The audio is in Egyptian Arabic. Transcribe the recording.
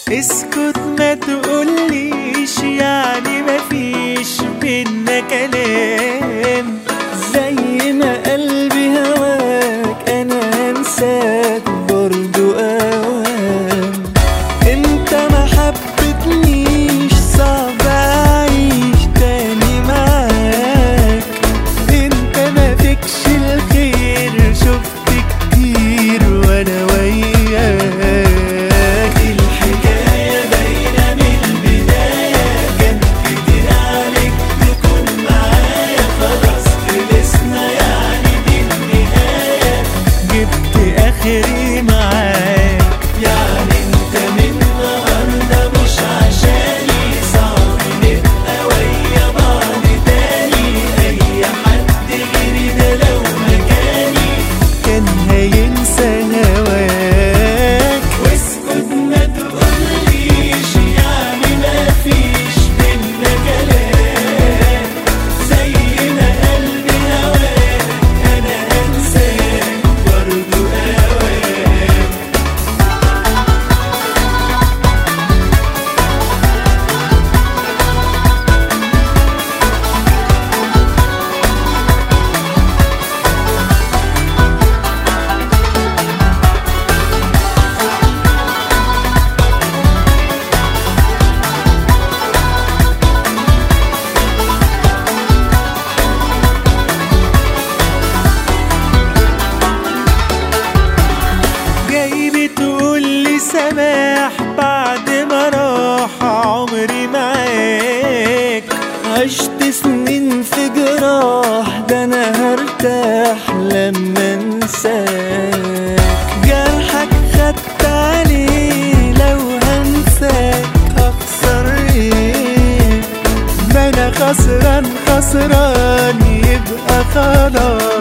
اسكت ما تقوليش يعني مفيش بينا كلام زي ما قلبي هواك انا انساك برضو اوام انت ما حبتنيش صعب اعيش تاني معاك انت ما فيكش الخير شفت كتير وانا وياك الحكاية باينة من البداية كان كتير عليك تكون معايا خلاص خلصنا يعني دي النهاية جبت آخري معاك يعني انت من النهاردة مش عشاني صعب نبقى ويا بعض تاني أي حد غيري ده لو مكاني كان هينسى هواك واسكت ما تقوليش يعني ما فيش بينا كلام زي ما قلبي هواك انا انساك برضو اوام جاي بتقول لي سماح بعد ما راح عمري معاك عشت سنين في جراح ده انا هرتاح لما انساك جرحك خدت عليه لو هنساك هخسر ايه ما انا خسران خسران يبقى خلاص